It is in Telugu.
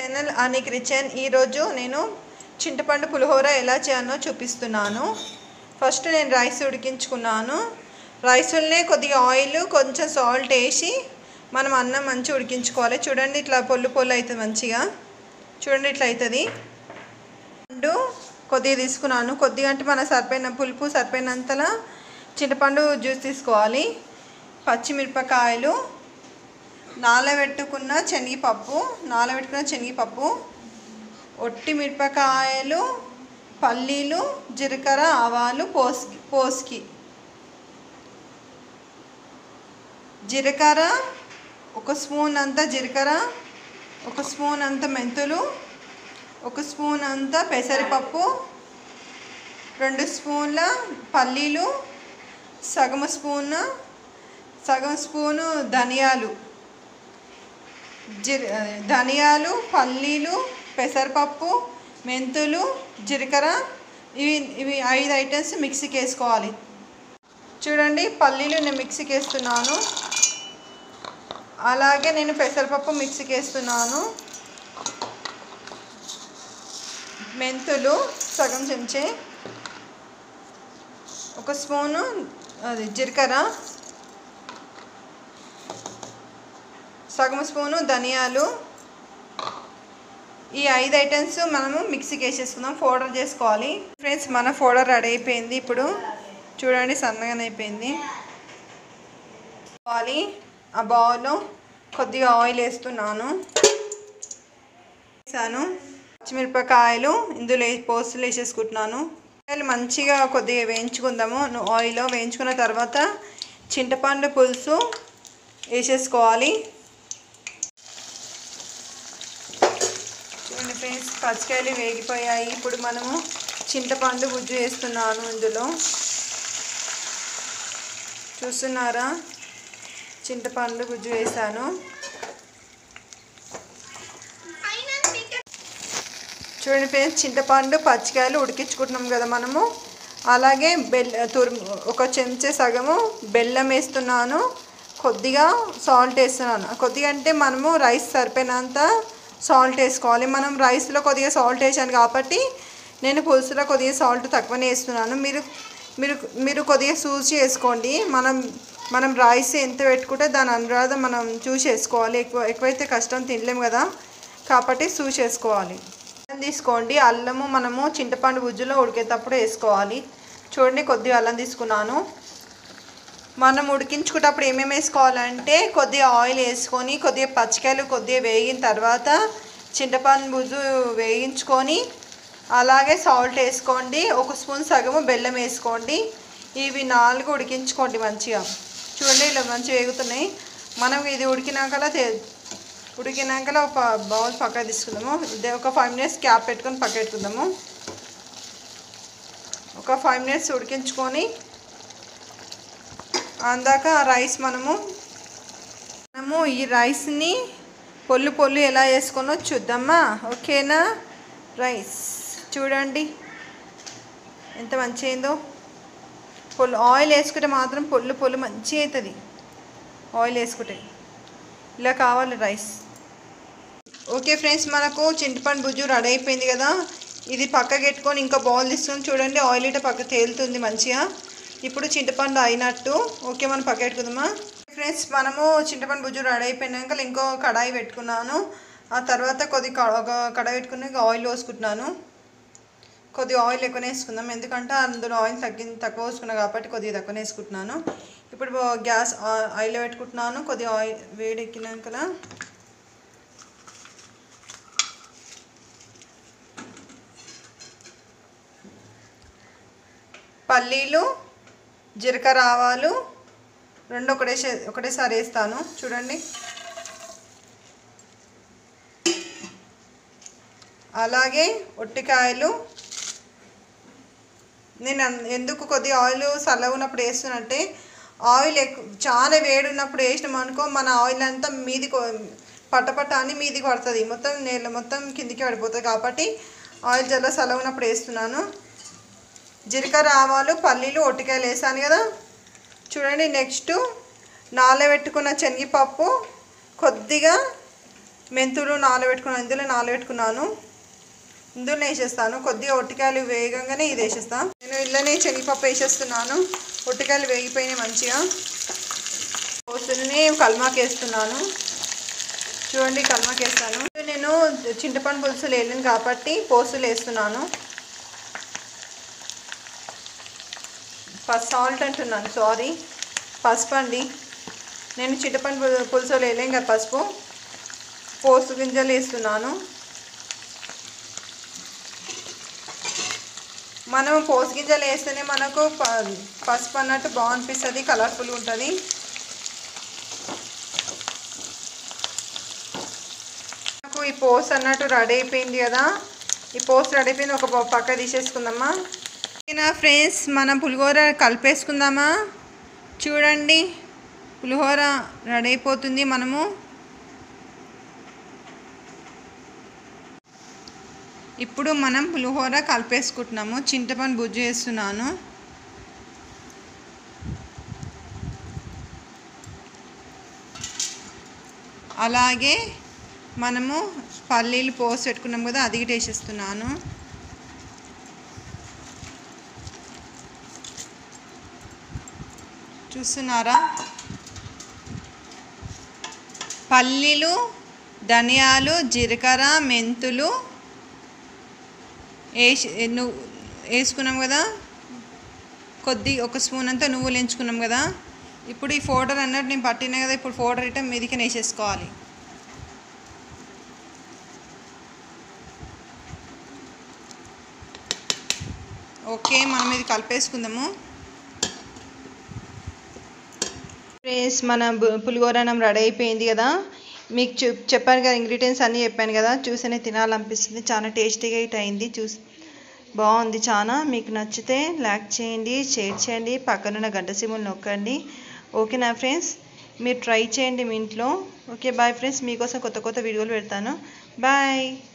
ఛానల్ అని కిచెన్ ఈరోజు నేను చింతపండు పులిహోర ఎలా చేయాలో చూపిస్తున్నాను ఫస్ట్ నేను రైస్ ఉడికించుకున్నాను రైస్లోనే కొద్దిగా ఆయిల్ కొంచెం సాల్ట్ వేసి మనం అన్నం మంచిగా ఉడికించుకోవాలి చూడండి ఇట్లా పొల్లు పొల్లు అవుతుంది మంచిగా చూడండి ఇట్లా అవుతుంది పండు కొద్దిగా తీసుకున్నాను కొద్దిగా అంటే మన సరిపోయిన పులుపు సరిపోయినంతలా చింతపండు జ్యూస్ తీసుకోవాలి పచ్చిమిరపకాయలు నానబెట్టుకున్న శనగపప్పు నానబెట్టుకున్న శనగపప్పు ఒట్టి మిరపకాయలు పల్లీలు జీలకర్ర ఆవాలు పోసి పోసుకి జీలకర్ర ఒక స్పూన్ అంత జీలకర్ర ఒక స్పూన్ అంత మెంతులు ఒక స్పూన్ అంత పెసరపప్పు రెండు స్పూన్ల పల్లీలు సగం స్పూన్ సగం స్పూను ధనియాలు జీర ధనియాలు పల్లీలు పెసరపప్పు మెంతులు జీలకర్ర ఇవి ఇవి ఐదు ఐటమ్స్ మిక్సీకి వేసుకోవాలి చూడండి పల్లీలు నేను మిక్సీకి వేస్తున్నాను అలాగే నేను పెసరపప్పు మిక్సీకి వేస్తున్నాను మెంతులు సగం చెంచే ఒక స్పూను అది జీలకర్ర సగం స్పూను ధనియాలు ఈ ఐదు ఐటమ్స్ మనము మిక్సీకి వేసేసుకుందాం పౌడర్ చేసుకోవాలి ఫ్రెండ్స్ మన పౌడర్ రెడీ అయిపోయింది ఇప్పుడు చూడండి సన్నగానే అయిపోయింది కావాలి ఆ బౌల్లో కొద్దిగా ఆయిల్ వేస్తున్నాను వేసాను పచ్చిమిరపకాయలు ఇందులో పోస్తులు వేసేసుకుంటున్నాను కాయలు మంచిగా కొద్దిగా వేయించుకుందాము ఆయిల్లో వేయించుకున్న తర్వాత చింతపండు పులుసు వేసేసుకోవాలి చూడండి ఫ్రెండ్స్ పచ్చికాయలు వేగిపోయాయి ఇప్పుడు మనము చింతపండు గుజ్జు వేస్తున్నాను ఇందులో చూస్తున్నారా చింతపండు గుజ్జు వేసాను చూడండి ఫ్రెండ్స్ చింతపండు పచ్చికాయలు ఉడికించుకుంటున్నాం కదా మనము అలాగే బెల్ల తురుము ఒక చెంచా సగము బెల్లం వేస్తున్నాను కొద్దిగా సాల్ట్ వేస్తున్నాను కొద్దిగా అంటే మనము రైస్ సరిపోయినంత సాల్ట్ వేసుకోవాలి మనం రైస్లో కొద్దిగా సాల్ట్ వేసాను కాబట్టి నేను పులుసులో కొద్దిగా సాల్ట్ తక్కువనే వేస్తున్నాను మీరు మీరు మీరు కొద్దిగా చూసి వేసుకోండి మనం మనం రైస్ ఎంత పెట్టుకుంటే దాని అనురాధం మనం చూసి వేసుకోవాలి ఎక్కువ ఎక్కువైతే కష్టం తినలేము కదా కాబట్టి చూసి వేసుకోవాలి అల్లం తీసుకోండి అల్లము మనము చింతపండు గుజ్జులో ఉడికేటప్పుడు వేసుకోవాలి చూడండి కొద్దిగా అల్లం తీసుకున్నాను మనం ఉడికించుకున్నప్పుడు ఏమేమి వేసుకోవాలంటే కొద్దిగా ఆయిల్ వేసుకొని కొద్దిగా పచ్చికాయలు కొద్దిగా వేగిన తర్వాత చింతపండు గుజ్జు వేయించుకొని అలాగే సాల్ట్ వేసుకోండి ఒక స్పూన్ సగము బెల్లం వేసుకోండి ఇవి నాలుగు ఉడికించుకోండి మంచిగా చూడండి ఇలా మంచిగా వేగుతున్నాయి మనం ఇది ఉడికినాకలా తే ఉడికినాకలా ఒక బౌల్ పక్క తీసుకుందాము ఇదే ఒక ఫైవ్ మినిట్స్ క్యాప్ పెట్టుకొని పక్క పెట్టుకుందాము ఒక ఫైవ్ మినిట్స్ ఉడికించుకొని అందాక రైస్ మనము మనము ఈ రైస్ని పొల్లు పొల్లు ఎలా వేసుకోనో చూద్దామా ఓకేనా రైస్ చూడండి ఎంత మంచి అయిందో పొల్లు ఆయిల్ వేసుకుంటే మాత్రం పొల్లు పొల్లు మంచిగా అవుతుంది ఆయిల్ వేసుకుంటే ఇలా కావాలి రైస్ ఓకే ఫ్రెండ్స్ మనకు చింతపండు బుజ్జు రెడీ అయిపోయింది కదా ఇది పక్కకి పెట్టుకొని ఇంకా బౌల్ తీసుకొని చూడండి ఆయిల్ ఇట పక్క తేలుతుంది మంచిగా ఇప్పుడు చింతపండు అయినట్టు ఓకే మనం పక్క పెట్టుకుందామా ఫ్రెండ్స్ మనము చింతపండు బుజ్జు రెడీ అయిపోయినాక ఇంకో కడాయి పెట్టుకున్నాను ఆ తర్వాత కొద్ది కడాయి పెట్టుకుని ఆయిల్ పోసుకుంటున్నాను కొద్దిగా ఆయిల్ ఎక్కువనే వేసుకుందాం ఎందుకంటే అందులో ఆయిల్ తగ్గి తక్కువ వేసుకున్నాను కాబట్టి కొద్దిగా తక్కువనే వేసుకుంటున్నాను ఇప్పుడు గ్యాస్ ఆయిల్ పెట్టుకుంటున్నాను కొద్దిగా ఆయిల్ వేడెక్కినాక పల్లీలు జీలకర్ర ఆవాలు రెండు ఒకటే ఒకటేసారి వేస్తాను చూడండి అలాగే ఒట్టికాయలు నేను ఎందుకు కొద్దిగా ఆయిల్ చల్లగా ఉన్నప్పుడు వేస్తున్నట్టే ఆయిల్ ఎక్కువ చాలా వేడి ఉన్నప్పుడు వేసినాం అనుకో మన ఆయిల్ అంతా మీది పట్టపట్ట అని మీదికి పడుతుంది మొత్తం నేల మొత్తం కిందికి పడిపోతుంది కాబట్టి ఆయిల్ జల్ల చల్లగా ఉన్నప్పుడు వేస్తున్నాను జీలకర్ర ఆవాలు పల్లీలు ఒట్టికాయలు వేసాను కదా చూడండి నెక్స్ట్ నానబెట్టుకున్న శనగపప్పు కొద్దిగా మెంతులు నానబెట్టుకున్నాను ఇందులో నానబెట్టుకున్నాను ఇందులో వేసేస్తాను కొద్దిగా ఒట్టికాయలు వేగంగానే ఇది వేసేస్తాను నేను ఇళ్ళనే శనగపప్పు వేసేస్తున్నాను ఒట్టికాయలు వేగిపోయినాయి మంచిగా పోస్తుని కల్మాకి వేస్తున్నాను చూడండి కల్మాకి వేస్తాను నేను చింతపండు పులుసులు వేయలేను కాబట్టి పోస్తులు వేస్తున్నాను ఫస్ట్ సాల్ట్ అంటున్నాను సారీ పసుపు అండి నేను చింతపండు పు- పులుసులు వేయలేం కదా పసుపు పోసు గింజలు వేస్తున్నాను మనం పోసు గింజలు వేస్తేనే మనకు ప పసుపు అన్నట్టు బాగనిపిస్తుంది కలర్ఫుల్గా ఉంటుంది నాకు ఈ పోస్ అన్నట్టు రెడీ అయిపోయింది కదా ఈ పోస్ రెడీ అయిపోయింది ఒక ప- పక్క తీసేసుకుందామా ఓకేనా ఫ్రెండ్స్ మనం పులిహోర కలిపేసుకుందామా చూడండి పులిహోర రెడీ అయిపోతుంది మనము ఇప్పుడు మనం పులిహోర కలిపేసుకుంటున్నాము చింతపండు బుజ్జు వేస్తున్నాను అలాగే మనము పల్లీలు పోసి పెట్టుకున్నాం కదా అది కూడా వేసేస్తున్నాను చూస్తున్నారా పల్లీలు ధనియాలు జీలకర్ర మెంతులు వేసి నువ్వు వేసుకున్నాం కదా కొద్ది ఒక స్పూన్ అంతా నువ్వులు ఎంచుకున్నాం కదా ఇప్పుడు ఈ పౌడర్ అన్నట్టు నేను పట్టినా కదా ఇప్పుడు పౌడర్ ఇట్లా మీదికి వేసేసుకోవాలి ఓకే మనం ఇది కలిపేసుకుందాము ఫ్రెండ్స్ మన బు- పులిహోర అన్నం రెడీ అయిపోయింది కదా మీకు చూ చెప్పాను కదా ఇంగ్రీడియంట్స్ అన్నీ చెప్పాను కదా చూస్తేనే తినాలనిపిస్తుంది చాలా టేస్టీగా ఇట్ అయింది చూసి బాగుంది చాలా మీకు నచ్చితే లైక్ చేయండి షేర్ చేయండి పక్కనున్న గంట సిమ్ములు నొక్కండి ఓకేనా ఫ్రెండ్స్ మీరు ట్రై చేయండి మీ ఇంట్లో ఓకే బాయ్ ఫ్రెండ్స్ మీకోసం కొత్త కొత్త వీడియోలు పెడతాను బాయ్